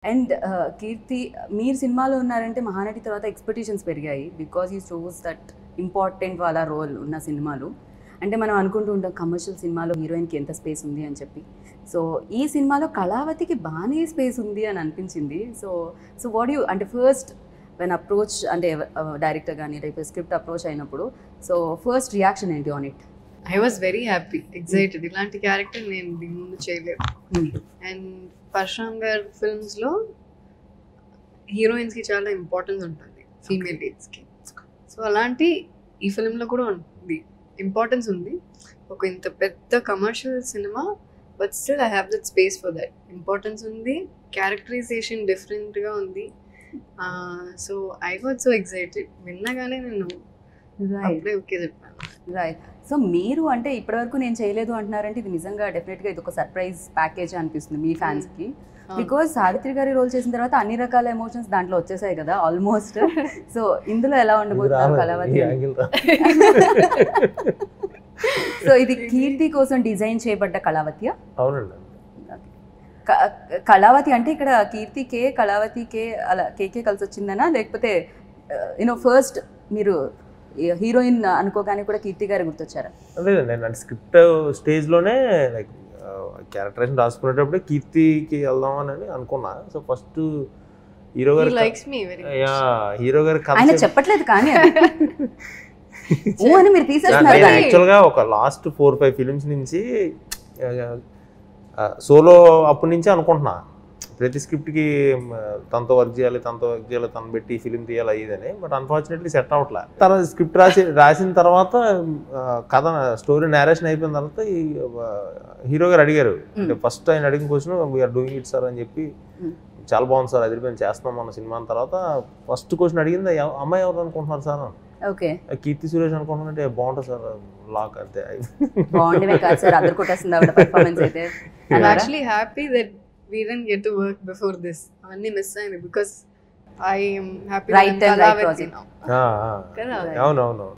And కీర్తి మీరు సినిమాలో ఉన్నారంటే మహానటి తర్వాత ఎక్స్పెక్టేషన్స్ పెరిగాయి because you shows that important వాళ్ళ రోల్ ఉన్న సినిమాలు అంటే మనం అనుకుంటూ ఉంటాం కమర్షియల్ సినిమాలో హీరోయిన్కి ఎంత స్పేస్ ఉంది అని చెప్పి సో ఈ సినిమాలో కళావతికి బాగానే స్పేస్ ఉంది అని అనిపించింది సో సో వాట్ యూ అంటే ఫస్ట్ వెన్ అప్రోచ్ అంటే డైరెక్టర్ కానీ లేకపోతే స్క్రిప్ట్ అప్రోచ్ అయినప్పుడు సో ఫస్ట్ రియాక్షన్ ఏంటి on it I was very happy excited ఇలాంటి క్యారెక్టర్ నేను దీని ముందు చేయలేదు అండ్ పరశురామ్ గారి ఫిల్మ్స్లో హీరోయిన్స్కి చాలా ఇంపార్టెన్స్ ఉంటుంది ఫీమేల్ లీడ్స్కి సో అలాంటి ఈ ఫిల్మ్లో కూడా ఉంది ఇంపార్టెన్స్ ఉంది ఒక ఇంత పెద్ద కమర్షియల్ సినిమా but still I have that space for that importance ఉంది క్యారెక్టరైజేషన్ డిఫరెంట్గా ఉంది so I was so excited విన్నగానే నేను రైట్ అప్పుడే ఓకే చెప్పాను రైట్ సో మీరు అంటే ఇప్పటివరకు నేను చేయలేదు అంటున్నారంటే ఇది నిజంగా డెఫినెట్గా ఇది ఒక సర్ప్రైజ్ ప్యాకేజ్ అనిపిస్తుంది మీ ఫ్యాన్స్కి బికాజ్ సావిత్రి గారి రోల్ చేసిన తర్వాత అన్ని రకాల ఎమోషన్స్ దాంట్లో వచ్చేసాయి కదా ఆల్మోస్ట్ సో ఇందులో ఎలా ఉండబోతున్నారు కళావతి సో ఇది కీర్తి కోసం డిజైన్ చేయబడ్డ కళావతి అవునండి కళావతి అంటే ఇక్కడ కీర్తి కే కళావతి కే అలా కేకే కలిసి వచ్చిందనా లేకపోతే యూనో ఫస్ట్ మీరు హీరోయిన్ అనుకోగానే కూడా కీర్తి గారు గుర్తొచ్చారా లేదండి నేను అంటే స్క్రిప్ట్ స్టేజ్లోనే లైక్ క్యారెక్టరేషన్ రాసుకునేటప్పుడే కీర్తికి వెళ్దామని అనుకున్నా సో ఫస్ట్ హీరో గారి likes me very yeah hero గారి ఆయన కథ చెప్పట్లేదు కానీ అది. ఊ అని మీరు తీసేస్తున్నారు నేను దాన్ని. యాక్చువల్గా ఒక లాస్ట్ ఫోర్ ఫైవ్ ఫిలిమ్స్ నుంచి సోలో అప్పటి నుంచి అనుకుంటున్నా ప్రతి స్క్రిప్ట్కి తనతో వర్క్ చేయాలి తనతో వర్క్ చేయాలి తను పెట్టి ఫిలిం తీయాలి అయ్యేదని బట్ అన్ఫార్చునేట్లీ సెట్ అవట్లే తర్వాత స్క్రిప్ట్ రాసి రాసిన తర్వాత ఆ, కథ స్టోరీ నేరేషన్ అయిపోయిన తర్వాత ఈ హీరో గారు అడిగారు అంటే ఫస్ట్ ఆయన అడిగిన question we are doing it sir అని చెప్పి Mm. చాలా బాగుంది సార్ అది మేము చేస్తున్నాం మన సినిమా అన్న తర్వాత ఫస్ట్ క్వశ్చన్ అడిగింది "ఎవ- అమ్మాయి ఎవరు అనుకుంటున్నారు సార్ అని. ఓకే కీర్తి సురేష్ అనుకుంటున్నానంటే బాగుంటుంది సార్ లాక్ అంతే బాగుండేవే కాదు సార్ అద్దరు కొట్టేస్తుంది ఆవిడ పర్ఫార్మెన్స్ అయితే I'm అన్నారా? actually happy that we didn't get to work before this. అవన్నీ మిస్ అయింది because I am happy Right that I'm time, right Kalavati project. now. ఆ, ఆ. కదా అవునవును